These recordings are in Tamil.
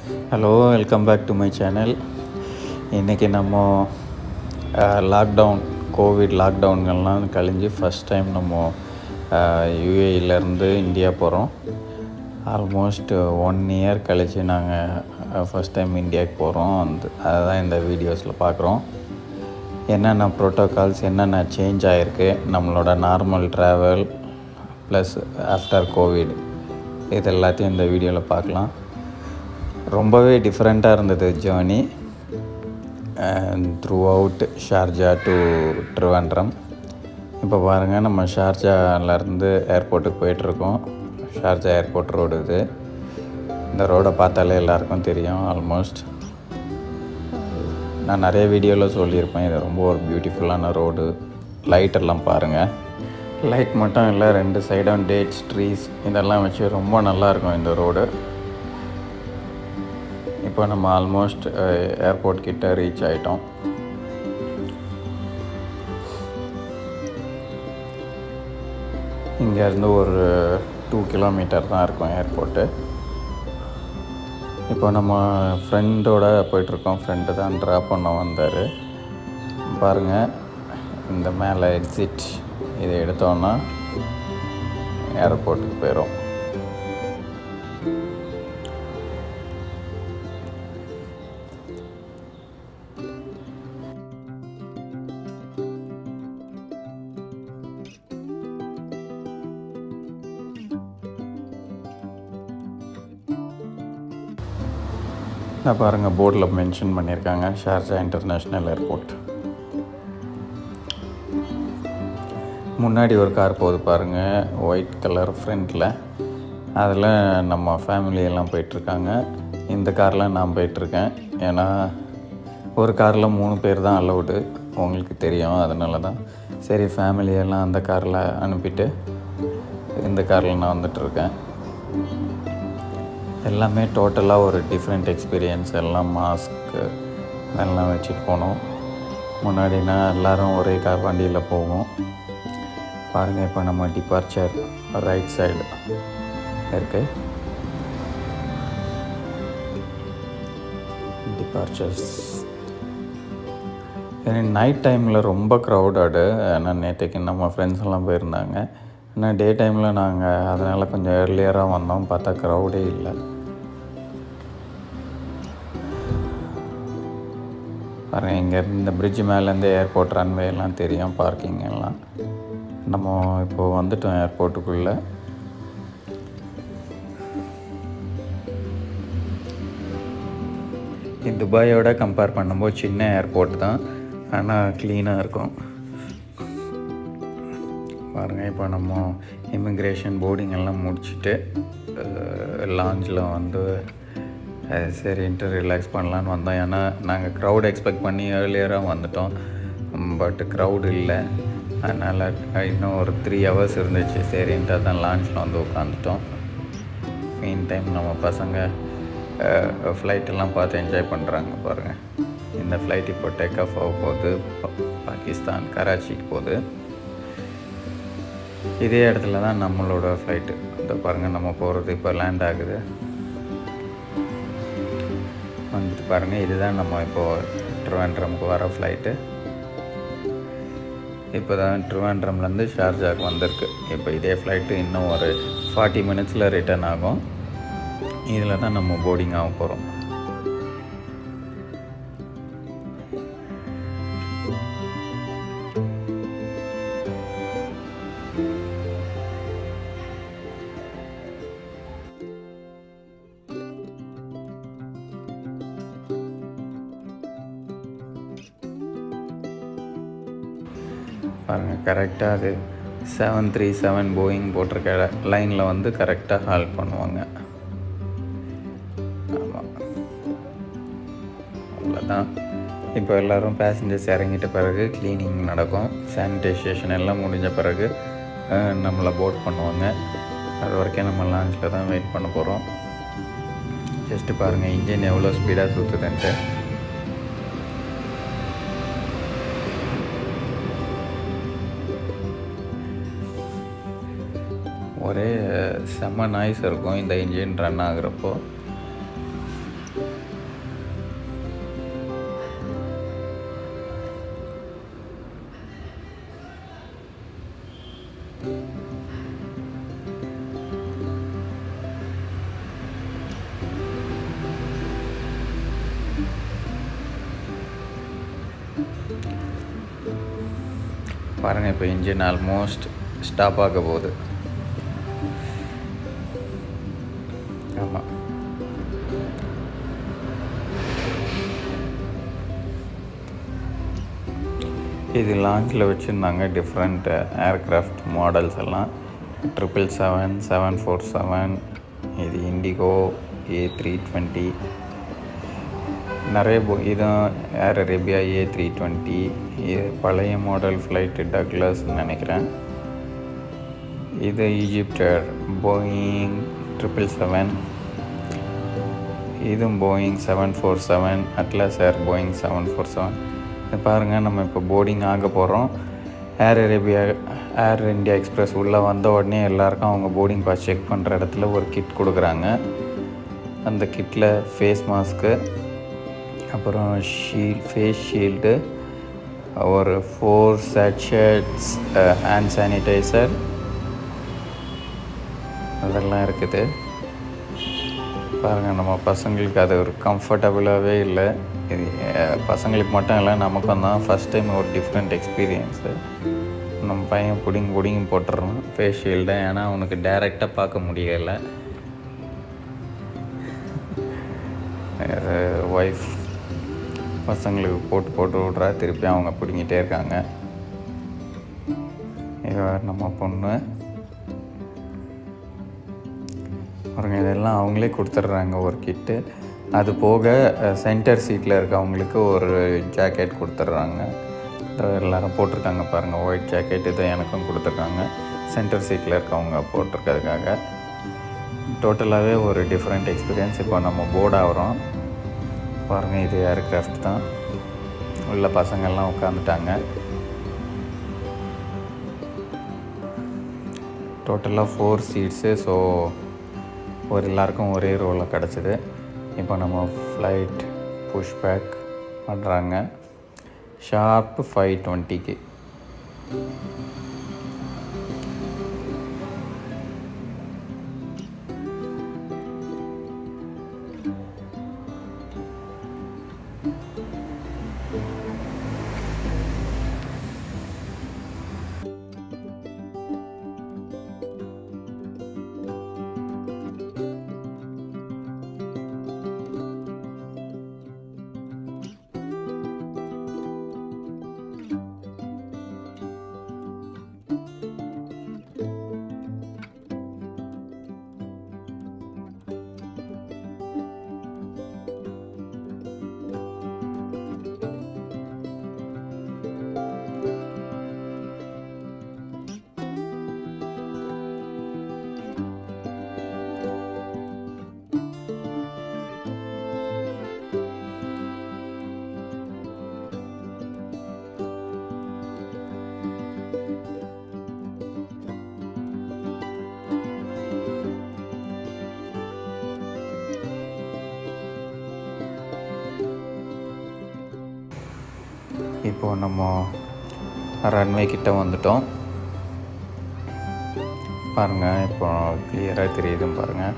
hello welcome back to my channel இன்றைக்கி நம்ம லாக்டவுன் கோவிட் லாக்டவுன்கள்லாம் கழிஞ்சு ஃபஸ்ட் டைம் நம்ம யூஏஇலேருந்து இந்தியா போகிறோம் ஆல்மோஸ்ட் ஒன் இயர் கழிச்சு நாங்கள் ஃபஸ்ட் டைம் இந்தியாவுக்கு போகிறோம் அந்த அதுதான் இந்த வீடியோஸில் பார்க்குறோம் என்னென்ன ப்ரோட்டோகால்ஸ் என்னென்ன சேஞ்ச் ஆகிருக்கு நம்மளோட normal travel plus after covid இது எல்லாத்தையும் இந்த வீடியோவில் பார்க்கலாம் ரொம்பவே டிஃப்ரெண்ட்டாக இருந்தது journey throughout Sharjah to Trivandrum இப்போ பாருங்கள் நம்ம ஷார்ஜாலேருந்து ஏர்போர்ட்டுக்கு போயிட்டுருக்கோம் ஷார்ஜா ஏர்போர்ட் ரோடு இது இந்த ரோடை பார்த்தாலே எல்லாருக்கும் தெரியும் ஆல்மோஸ்ட் நான் நிறைய வீடியோவில் சொல்லியிருப்பேன் இது ரொம்ப ஒரு பியூட்டிஃபுல்லான ரோடு லைட் எல்லாம் பாருங்கள் லைட் மட்டும் இல்லை ரெண்டு சைடும் டேட்ஸ் ட்ரீஸ் இதெல்லாம் வச்சு ரொம்ப நல்லாயிருக்கும் இந்த ரோடு இப்போ நம்ம ஆல்மோஸ்ட் ஏர்போர்ட் கிட்ட ரீச் ஆகிட்டோம் இங்கேருந்து ஒரு டூ கிலோமீட்டர் தான் இருக்கும் ஏர்போர்ட்டு இப்போ நம்ம ஃப்ரெண்டோட போயிட்டுருக்கோம் ஃப்ரெண்டு தான் ட்ராப் பண்ண வந்தார் பாருங்கள் இந்த மேலே எக்ஸிட் இதை எடுத்தோன்னா ஏர்போர்ட்டுக்கு போயிடும் நான் பாருங்கள் போர்டில் மென்ஷன் பண்ணியிருக்காங்க ஷார்ஜா இன்டர்நேஷ்னல் ஏர்போர்ட் முன்னாடி ஒரு கார் போகுது பாருங்கள் ஒயிட் கலர் ஃப்ரண்ட்டில் அதில் நம்ம ஃபேமிலி எல்லாம் போயிட்டுருக்காங்க இந்த காரில் நான் போயிட்டுருக்கேன் ஏன்னா ஒரு காரில் மூணு பேர் தான் அலௌடு உங்களுக்கு தெரியும் அதனால தான் சரி ஃபேமிலியெல்லாம் அந்த காரில் அனுப்பிட்டு இந்த காரில் நான் வந்துட்டுருக்கேன் எல்லாமே டோட்டலாக ஒரு டிஃப்ரெண்ட் எக்ஸ்பீரியன்ஸ் எல்லாம் மாஸ்க்கு இதெல்லாம் வச்சுட்டு போனோம் முன்னாடினா எல்லோரும் ஒரே கார் வண்டியில் போவோம் பாருங்கள் இப்போ நம்ம டிபார்ச்சர் ரைட் சைடு இருக்கு டிபார்ச்சர்ஸ் ஏன்னா நைட் டைமில் ரொம்ப க்ரௌடடு ஏன்னா நேற்றுக்கு நம்ம ஃப்ரெண்ட்ஸ் எல்லாம் போயிருந்தாங்க ஆனால் டே டைமில் நாங்கள் அதனால் கொஞ்சம் ஏர்லியராக வந்தோம் பார்த்தா க்ரௌடே இல்லை பாருங்கள் இங்கேருந்து இந்த பிரிட்ஜ் மேலேருந்து ஏர்போர்ட் ரன்வே எல்லாம் தெரியும் பார்க்கிங் எல்லாம் நம்ம இப்போது வந்துட்டோம் ஏர்போர்ட்டுக்குள்ளே துபாயோட கம்பேர் பண்ணும்போது சின்ன ஏர்போர்ட் தான் ஆனால் க்ளீனாக இருக்கும் பாருங்கள் இப்போ நம்ம இமிக்ரேஷன் போர்டிங் எல்லாம் முடிச்சுட்டு லாஞ்சில் வந்து சரின்ட்டு ரிலாக்ஸ் பண்ணலான்னு வந்தோம் ஏன்னா நாங்கள் க்ரௌட் எக்ஸ்பெக்ட் பண்ணி ஏர்லியராக வந்துட்டோம் பட் க்ரௌடு இல்லை அதனால் இன்னும் ஒரு த்ரீ ஹவர்ஸ் இருந்துச்சு சரின்ட்டு அதான் லான்ச்சில் வந்து உட்காந்துட்டோம் மெயின் டைம் நம்ம பசங்க ஃப்ளைட்டெல்லாம் பார்த்து என்ஜாய் பண்ணுறாங்க பாருங்கள் இந்த ஃப்ளைட் இப்போ டேக் ஆஃப் ஆக போகுது பாகிஸ்தான் கராச்சிக்கு போகுது இதே இடத்துல தான் நம்மளோட ஃப்ளைட்டு இந்த பாருங்கள் நம்ம போகிறது இப்போ லேண்ட் ஆகுது வந்துட்டு பாருங்கள் இதுதான் நம்ம இப்போது ட்ரிவாண்ட்ரம்க்கு வர ஃப்ளைட்டு இப்போ தான் ட்ரிவாண்ட்ரம்லேருந்து ஷார்ஜாக்கு வந்திருக்கு இப்போ இதே ஃப்ளைட்டு இன்னும் ஒரு ஃபார்ட்டி மினிட்ஸில் ரிட்டர்ன் ஆகும் இதில் தான் நம்ம போர்டிங் ஆக போகிறோம் பாருங்கள் கரெக்டாக அது செவன் த்ரீ செவன் போயிங் போட்டிருக்க லைனில் வந்து கரெக்டாக ஹால்ட் பண்ணுவாங்க ஆமாம் அவ்வளோதான் இப்போ எல்லோரும் பேசஞ்சர்ஸ் இறங்கிட்ட பிறகு க்ளீனிங் நடக்கும் சானிடைசேஷன் எல்லாம் முடிஞ்ச பிறகு நம்மளை போட் பண்ணுவாங்க அது வரைக்கும் நம்ம லான்ச்சில் தான் வெயிட் பண்ண போகிறோம் ஜஸ்ட்டு பாருங்கள் இன்ஜின் எவ்வளோ ஸ்பீடாக சுற்றுதுன்ட்டு ஒரே செம்ம நாய்ஸ் இருக்கும் இந்த இன்ஜின் ரன் ஆகுறப்போ பாருங்கள் இப்போ இன்ஜின் ஆல்மோஸ்ட் ஸ்டாப் ஆக போகுது ஆமாம் இது லான்ச்சில் வச்சுருந்தாங்க டிஃப்ரெண்ட் ஏர்க்ராஃப்ட் மாடல்ஸ் எல்லாம் triple seven seven four seven இது இண்டிகோ ஏ த்ரீ டுவெண்ட்டி நிறைய போ இதுதான் Air Arabia A three twenty இது பழைய மாடல் ஃப்ளைட்டு டக்லஸ்ன்னு நினைக்கிறேன் இது Egypt Air Boeing triple seven இதுவும் Boeing seven four seven Atlas Air Boeing seven four seven இது பாருங்கள் நம்ம இப்போ போர்டிங் ஆக போகிறோம் Air Arabia Air India Express உள்ளே வந்த உடனே எல்லாருக்கும் அவங்க போர்டிங் பாஸ் செக் பண்ணுற இடத்துல ஒரு கிட் கொடுக்குறாங்க அந்த கிட்டில் ஃபேஸ் மாஸ்க்கு அப்புறம் ஷீல் ஃபேஸ் ஷீல்டு ஒரு ஃபோர் சேட்ஷர்ட்ஸ் ஹேண்ட் சானிடைசர் அதெல்லாம் இருக்குது பாருங்கள் நம்ம பசங்களுக்கு அது ஒரு கம்ஃபர்டபுளாகவே இல்லை இது அஹ், பசங்களுக்கு மட்டும் இல்லை நமக்கும் தான் ஃபஸ்ட் டைம் ஒரு டிஃப்ரெண்ட் எக்ஸ்பீரியன்ஸு நம்ம பையன் பிடிங்கி பிடிங்கி போட்டுடுறோம் ஃபேஸ் ஷீல்டை ஏன்னா அவனுக்கு டைரெக்டாக பார்க்க முடியலை ஒய்ஃப் பசங்களுக்கு போட்டு போட்டு விட்றா திருப்பி அவங்க பிடிங்கிட்டே இருக்காங்க இவ நம்ம பொண்ணு பாருங்க இதெல்லாம் அவங்களே கொடுத்துட்றாங்க ஒரு கிட்டு அது போக சென்டர் சீட்டில் இருக்கவங்களுக்கு ஒரு ஜாக்கெட் கொடுத்துட்றாங்க இதோ எல்லாரும் போட்டிருக்காங்க பாருங்கள் ஒயிட் ஜாக்கெட் இதை எனக்கும் கொடுத்துருக்காங்க சென்டர் சீட்டில் இருக்கவங்க போட்டிருக்கிறதுக்காக டோட்டலாகவே ஒரு டிஃப்ரெண்ட் எக்ஸ்பீரியன்ஸ் இப்போ நம்ம போர்ட் ஆகிறோம் பாருங்கள் இது ஏர்க்ராஃப்ட் தான் உள்ள பசங்கள்லாம் உட்காந்துட்டாங்க டோட்டலாக ஃபோர் சீட்ஸு ஸோ ஒரு எல்லாருக்கும் ஒரே ரோவில் கிடச்சிது இப்போ நம்ம ஃப்ளைட் புஷ் பேக் பண்ணுறாங்க ஷார்ப் ஃபைவ் டுவெண்ட்டிக்கு இப்போது நம்ம ரன்வே கிட்ட வந்துட்டோம் பாருங்கள் இப்போ கிளியராக தெரியுதுன்னு பாருங்கள்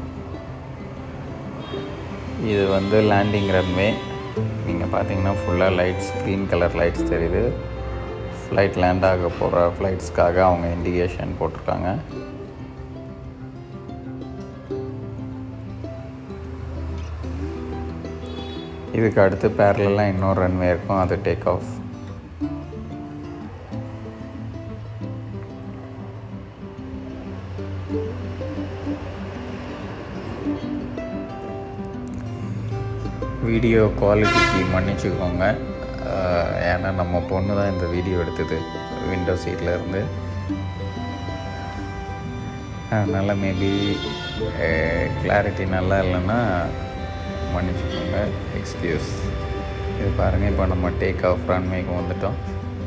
இது வந்து லேண்டிங் ரன்வே நீங்கள் பார்த்தீங்கன்னா ஃபுல்லாக லைட்ஸ் க்ரீன் கலர் லைட்ஸ் தெரியுது ஃப்ளைட் லேண்ட் ஆக போகிற ஃப்ளைட்ஸ்க்காக அவங்க இண்டிகேஷன் போட்டிருக்காங்க இதுக்கு அடுத்து பேரலாம் இன்னொரு ரன்வே இருக்கும் அது டேக் ஆஃப் வீடியோ குவாலிட்டிக்கு மன்னிச்சுக்கோங்க அஹ், ஏன்னா நம்ம பொண்ணு தான் இந்த வீடியோ எடுத்தது விண்டோ சீட்டில் இருந்து அதனால் மேபி கிளாரிட்டி நல்லா இல்லைன்னா மன்னிச்சுக்கோங்க எக்ஸ்கியூஸ் இது பாருங்கள் இப்போ நம்ம டேக் ஆஃப் ரன்வேக்கு வந்துட்டோம்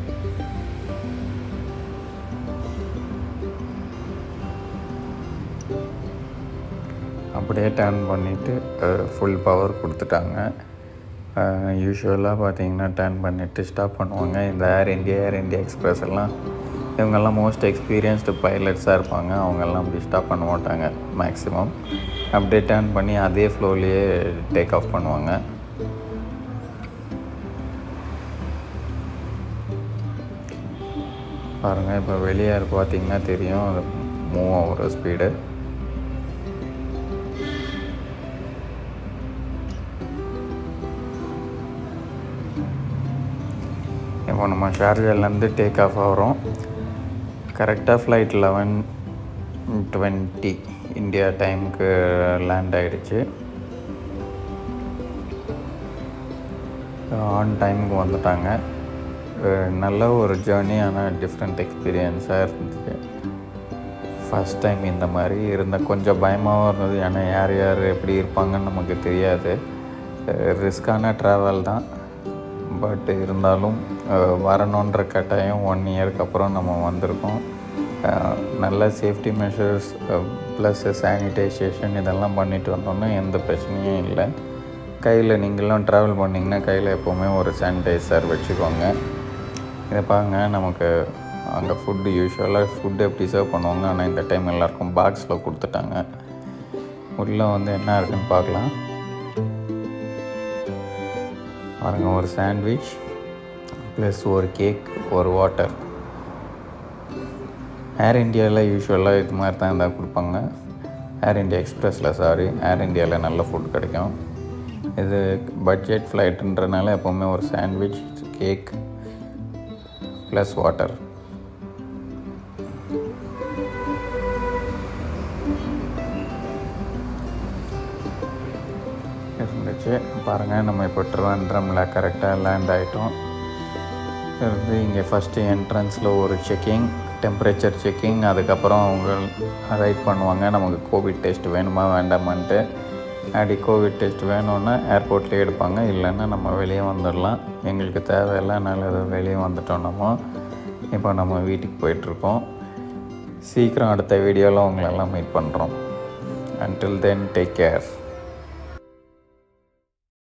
அப்படியே டர்ன் பண்ணிவிட்டு ஃபுல் பவர் கொடுத்துட்டாங்க யூஸ்வலாக பார்த்தீங்கன்னா டர்ன் பண்ணிவிட்டு ஸ்டாப் பண்ணுவாங்க இந்த Air India Air India Express எல்லாம் இவங்கெல்லாம் மோஸ்ட் எக்ஸ்பீரியன்ஸ்டு பைலட்ஸாக இருப்பாங்க அவங்கெல்லாம் அப்படி ஸ்டாப் பண்ண மாட்டாங்க மேக்ஸிமம் அப்படியே டர்ன் பண்ணி அதே ஃப்ளோலேயே டேக் ஆஃப் பண்ணுவாங்க பாருங்கள் இப்போ வெளியே பார்த்தீங்கன்னா தெரியும் அது மூவ் ஆகிற ஸ்பீடு இப்போ நம்ம ஷார்ஜாலேருந்து டேக் ஆஃப் ஆகிறோம் கரெக்டாக ஃப்ளைட் லெவன் டுவெண்ட்டி இந்தியா டைமுக்கு லேண்ட் ஆகிடுச்சு ஆன் டைமுக்கு வந்துட்டாங்க அஹ் நல்ல ஒரு ஜேர்னி ஆனால் டிஃப்ரெண்ட் எக்ஸ்பீரியன்ஸாக இருந்துச்சு ஃபஸ்ட் டைம் இந்த மாதிரி இருந்த கொஞ்சம் பயமாகவும் இருந்தது ஏன்னா யார் யார் எப்படி இருப்பாங்கன்னு நமக்கு தெரியாது ரிஸ்க்கான ட்ராவல் தான் பட் இருந்தாலும் அஹ், வரணுன்ற கட்டாயம் ஒன் இயருக்கு அப்புறம் நம்ம வந்திருக்கோம் அஹ், நல்ல சேஃப்டி மெஷர்ஸ் ப்ளஸ் சானிடைசேஷன் இதெல்லாம் பண்ணிட்டு வந்தோம்னா எந்த பிரச்சனையும் இல்லை கையில் நீங்களும் ட்ராவல் பண்ணிங்கன்னா கையில் எப்போவுமே ஒரு சானிடைசர் வச்சுக்கோங்க இதை பாருங்க நமக்கு அங்கே ஃபுட்டு யூஸ்வலாக ஃபுட்டு எப்படி சர்வ் பண்ணுவாங்க ஆனால் இந்த டைம் எல்லாருக்கும் பாக்ஸில் கொடுத்துட்டாங்க உள்ளே வந்து என்ன இருக்குன்னு பார்க்கலாம் பாருங்க ஒரு சாண்ட்விச் ப்ளஸ் ஒரு கேக் ஒரு வாட்டர் ஏர் இந்தியாவில் யூஸ்வலாக இது மாதிரி தான் இருந்தால் கொடுப்பாங்க ஏர் இந்தியா எக்ஸ்பிரஸில் சாரி ஏர் இந்தியாவில் நல்ல ஃபுட் கிடைக்கும் இது பட்ஜெட் ஃப்ளைட்டுன்றனால எப்போவுமே ஒரு சாண்ட்விச் கேக் ப்ளஸ் வாட்டர் இருந்துச்சு பாருங்கள் நம்ம இப்போ ட்ரிவாண்ட்ரமில் கரெக்டாக லேண்ட் ஆகிட்டோம் இருந்து இங்கே ஃபஸ்ட்டு என்ட்ரன்ஸில் ஒரு செக்கிங் டெம்பரேச்சர் செக்கிங் அதுக்கப்புறம் அவங்க ரைட் பண்ணுவாங்க நமக்கு கோவிட் டெஸ்ட் வேணுமா வேண்டாமான்ட்டு அப்படி கோவிட் டெஸ்ட் வேணும்னா ஏர்போர்ட்லேயே எடுப்பாங்க இல்லைன்னா நம்ம வெளியே வந்துடலாம் எங்களுக்கு தேவையில்லை அதனால் வெளியே வந்துட்டோம் நம்ம இப்போ நம்ம வீட்டுக்கு போயிட்டுருக்கோம் சீக்கிரம் அடுத்த வீடியோவில் உங்களெல்லாம் மீட் பண்ணுறோம் அன்டில் தென் டேக் கேர்